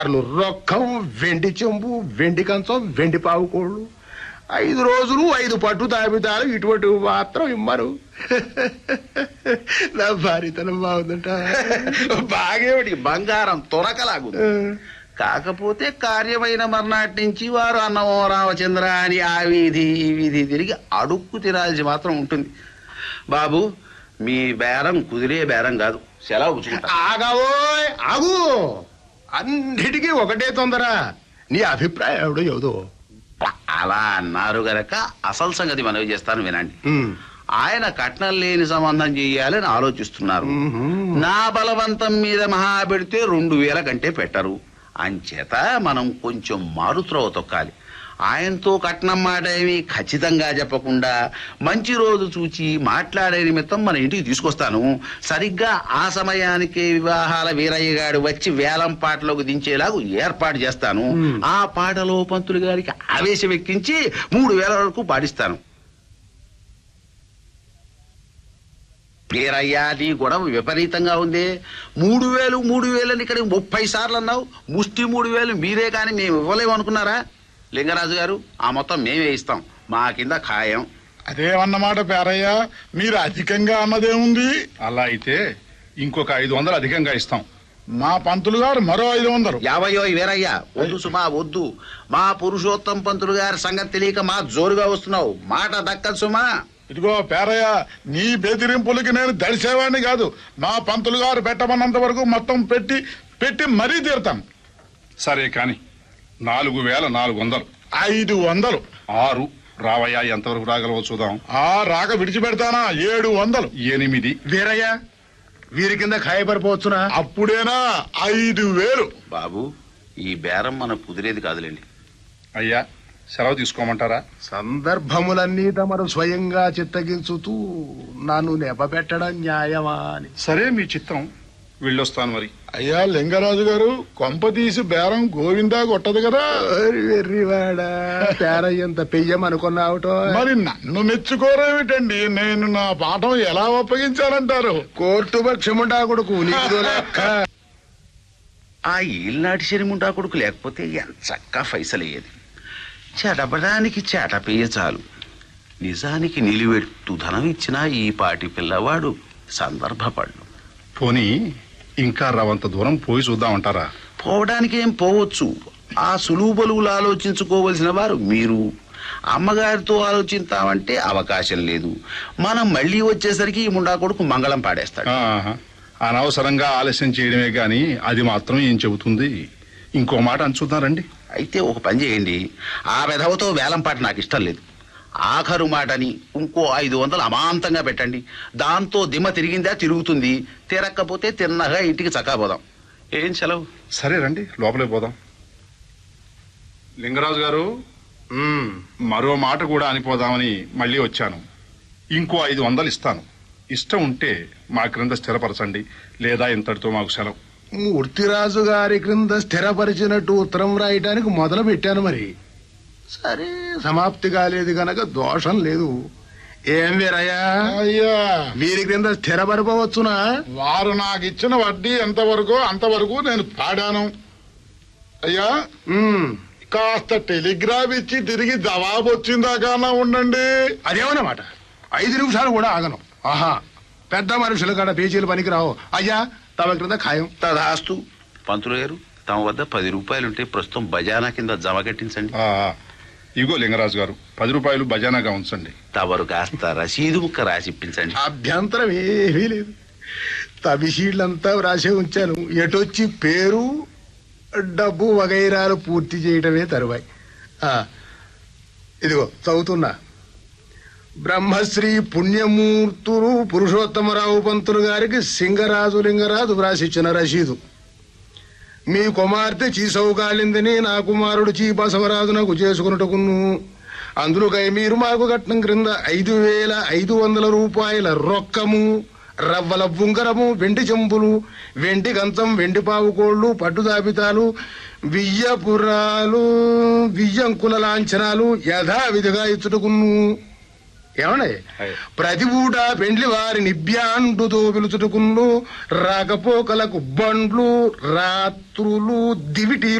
రొక్కం వెండి చెంబు వెండి కంచం వెండి పావుకోళ్ళు ఐదు రోజులు ఐదు పట్టు తాపితాలు ఇటువంటి మాత్రం ఇమ్మరు నా భార్యతనం బాగుందంట బాగేమిటి బంగారం తొరకలాగుంది కాకపోతే కార్యమైన మర్నాటి నుంచి వారు అన్నమో రామచంద్ర అని ఆ వీధి ఈ వీధి తిరిగి అడుక్కు తినాల్సి మాత్రం ఉంటుంది బాబు మీ బేరం కుదిరే బేరం కాదు సెలవు పుచ్చుకుంటా ఆగవోయ్ ఆగు అన్నిటికీ ఒకటే తొందర నీ అభిప్రాయం ఎవడో ఎవదో అలా అన్నారు గనక అసలు సంగతి మనవి చేస్తాను వినండి ఉమ్. ఆయన కట్నం లేని సంబంధం చెయ్యాలని ఆలోచిస్తున్నారు నా బలవంతం మీద మహా పెడితే రెండు వేల కంటే పెట్టరు అంచేత మనం కొంచెం మారుత్రోవ తొక్కాలి ఆయనతో కట్నం మాట ఏమి ఖచ్చితంగా చెప్పకుండా మంచి రోజు చూచి మాట్లాడే నిమిత్తం మన ఇంటికి తీసుకొస్తాను సరిగ్గా ఆ సమయానికే వివాహాల వీరయ్య గారు వచ్చి వేలం పాటలోకి దించేలాగా ఏర్పాటు చేస్తాను ఆ పాటలో పంతులు గారికి ఆవేశం ఎక్కించి మూడు వేల వరకు పాడిస్తాను పేరయ్యా నీ గొడవ విపరీతంగా ఉంది మూడు వేలు మూడు వేలు అని ఇక్కడ ముప్పై సార్లు అన్నావు ముష్టి మూడు వేలు మీరే కానీ మేము ఇవ్వలేము అనుకున్నారా లింగరాజు గారు ఆ మొత్తం మేమే ఇస్తాం మా కింద ఖాయం అదేమన్నమాట పేరయ్య మీరు అధికంగా అన్నదేముంది అలా అయితే ఇంకొక ఐదు వందలు అధికంగా ఇస్తాం మా పంతులు గారు మరో ఐదు వందలు యాభయో వీరయ్యా వద్దు సుమా వద్దు మా పురుషోత్తం పంతులు గారి సంగతి తెలియక మా జోరుగా వస్తున్నావు మాట దక్కదు సుమా ఇదిగో పేరయ్య నీ బెదిరింపులకి నేను దడిసేవాడిని కాదు మా పంతులు గారు పెట్టమన్నంత వరకు మొత్తం పెట్టి పెట్టి మరీ తీరుతాను సరే కాని నాలుగు వేల నాలుగు వందలు ఐదు వందలు ఆరు రావయ్యా ఎంతవరకు రాగలవో చూద్దాం ఆ రాక విడిచిపెడతానా ఏడు వందలు ఎనిమిది వీరయ్య వీరి కింద ఖాయపడిపోవచ్చునా అప్పుడేనా ఐదు వేలు బాబు ఈ బేరం మన కుదిరేది కాదులేండి అయ్యా సెలవు తీసుకోమంటారా సందర్భములన్నీ తమరు స్వయంగా చిత్తగించుతూ నన్ను నెపపెట్టడం న్యాయమా అని సరే మీ చిత్తం వెళ్ళొస్తాను మరి అయ్యా లింగరాజు గారు కొంప తీసి బేరం గోవిందా కొట్టదు కదా ఓరి వెర్రివాడా పేరయ్యంత పెయ్యం అనుకున్నావుటో మరి నన్ను మెచ్చుకోరేమిటండి నేను నా పాఠం ఎలా అప్పగించాలంటారు కోర్టు పక్షముండా కొడుకు నీకు లెక్క ఆ ఈల్నాటి శనిముండా కొడుకు లేకపోతే ఎంత చక్కా ఫైసలయ్యేది చెడపడానికి చెటపేయ చాలు నిజానికి నిలువెట్టు ధనం ఇచ్చిన ఈ పాటి పిల్లవాడు సందర్భపడ్డు పోనీ ఇంకా రవంత దూరం పోయి చూద్దామంటారా పోవడానికి ఏం పోవచ్చు ఆ సులువు బలువులు ఆలోచించుకోవలసిన వారు మీరు అమ్మగారితో ఆలోచిస్తామంటే అవకాశం లేదు మనం మళ్ళీ వచ్చేసరికి ఈ ముండా కొడుకు మంగళం పాడేస్తాడు ఆహా. అనవసరంగా ఆలస్యం చేయడమే గాని అది మాత్రం ఏం చెబుతుంది ఇంకో మాట అంచుతారండి అయితే ఒక పని చేయండి ఆ విధవతో వేలంపాట నాకు ఇష్టం లేదు ఆఖరు మాటని ఇంకో ఐదు వందలు అమాంతంగా పెట్టండి దాంతో దిమ్మ తిరిగిందా తిరుగుతుంది తిరక్కపోతే తిన్నగా ఇంటికి చక్కాపోదాం ఏం సెలవు సరే రండి లోపలికి పోదాం లింగరాజు గారు ఉమ్. మరో మాట కూడా అనిపోదామని మళ్ళీ వచ్చాను ఇంకో ఐదు వందలు ఇస్తాను ఇష్టం ఉంటే మా క్రింద స్థిరపరచండి లేదా ఇంతటితో మాకు సెలవు మూర్తిరాజు గారి క్రింద స్థిరపరిచినట్టు ఉత్తరం రాయటానికి మొదలు పెట్టాను మరి సరే సమాప్తి కాలేదు గనక దోషం లేదు ఏం వీరయ్యా అయ్యా వీరి క్రింద స్థిరపడిపోవచ్చునా వారు నాకు ఇచ్చిన వడ్డీ ఎంతవరకు అంతవరకు నేను పాడాను అయ్యా ఉమ్. కాస్త టెలిగ్రామ్ ఇచ్చి తిరిగి జవాబు వచ్చిందాకా ఉండండి అదేమన్నమాట ఐదు నిమిషాలు కూడా ఆగను ఆహా పెద్ద మనుషుల కాడ పేచీలు పనికిరావు అయ్యా తమ క్రింద ఖాయం తదాస్తు పంతులు గారు తమ వద్ద పది రూపాయలుంటే ప్రస్తుతం బజానా కింద జమ కట్టించండి ఆ, ఇగో లింగరాజు గారు పది రూపాయలు బజానాగా ఉంచండి తవరు కాస్త రసీదు ముక్క రాసిప్పించండి అభ్యంతరం ఏమీ లేదు తవిషీళ్ళంతా వ్రాసే ఉంచాను ఎటొచ్చి పేరు డబ్బు వగైరాలు పూర్తి చేయటమే తరువాయి ఆ, ఇదిగో చదువుతున్నా బ్రహ్మశ్రీ పుణ్యమూర్తులు పురుషోత్తమరావు పంతులు గారికి సింగరాజు లింగరాజు వ్రాసిచ్చిన రసీదు మీ కుమార్తె చీసౌకాలిందని నా కుమారుడు చీ బసవరాజు నాకు చేసుకున్నట్టుకును అందులోకై మీరు మాకు కట్నం క్రింద ఐదు వేల ఐదు వందల రూపాయల రొక్కము రవ్వల ఉంగరము వెండి చెంబులు వెండి కంచం వెండి పావుకోళ్లు పట్టు దాపితాలు వియ్యపురాలు వియ్యంకుల లాంఛనాలు యథావిధిగా ఇచ్చుటకును ఏమండి అయ్. ప్రతి పూట పెండ్లి వారి నిబ్యాండుతో పిలుచుటకును రాకపోకలకు బండ్లు రాత్రులు దివిటి